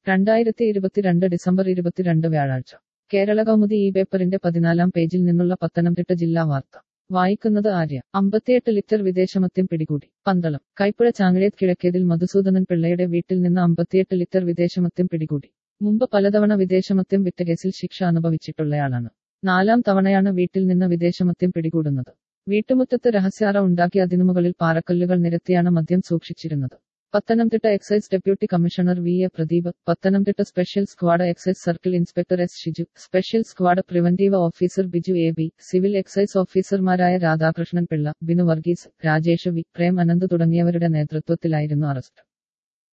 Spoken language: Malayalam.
രണ്ടായിരത്തി ഇരുപത്തിരണ്ട് ഡിസംബർ ഇരുപത്തിരണ്ട് വ്യാഴാഴ്ച കേരള കൗമുദി ഈ പേപ്പറിന്റെ പതിനാലാം പേജിൽ നിന്നുള്ള പത്തനംതിട്ട ജില്ലാ വാർത്ത വായിക്കുന്നത് ആര്യ അമ്പത്തിയെട്ട് ലിറ്റർ വിദേശമദ്യം പിടികൂടി പന്തളം കൈപ്പുഴ ചാങ്ങഴേത് കിഴക്കേതിൽ മധുസൂദനൻ പിള്ളയുടെ വീട്ടിൽ നിന്ന് അമ്പത്തിയെട്ട് ലിറ്റർ വിദേശമദ്യം പിടികൂടി മുമ്പ് പലതവണ വിദേശമദ്യം വിറ്റ കേസിൽ ശിക്ഷ അനുഭവിച്ചിട്ടുള്ളയാളാണ് നാലാം തവണയാണ് വീട്ടിൽ നിന്ന് വിദേശമദ്യം പിടികൂടുന്നത് വീട്ടുമുറ്റത്ത് രഹസ്യാറ ഉണ്ടാക്കി അതിനുമുകളിൽ പാറക്കല്ലുകൾ നിരത്തിയാണ് മദ്യം സൂക്ഷിച്ചിരുന്നത് Pathanamthitta excise deputy commissioner V A Pradeep Pathanamthitta special squad excise circle inspector S Shiju special squad preventive officer Biju A B civil excise ഓഫീസർമാരായ രാധാകൃഷ്ണൻ പിള്ള ബിനു വർഗീസ് രാജേഷ് വി പ്രേം അനന്ത് തുടങ്ങിയവരുടെ നേതൃത്വത്തിലായിരുന്നു അറസ്റ്റ്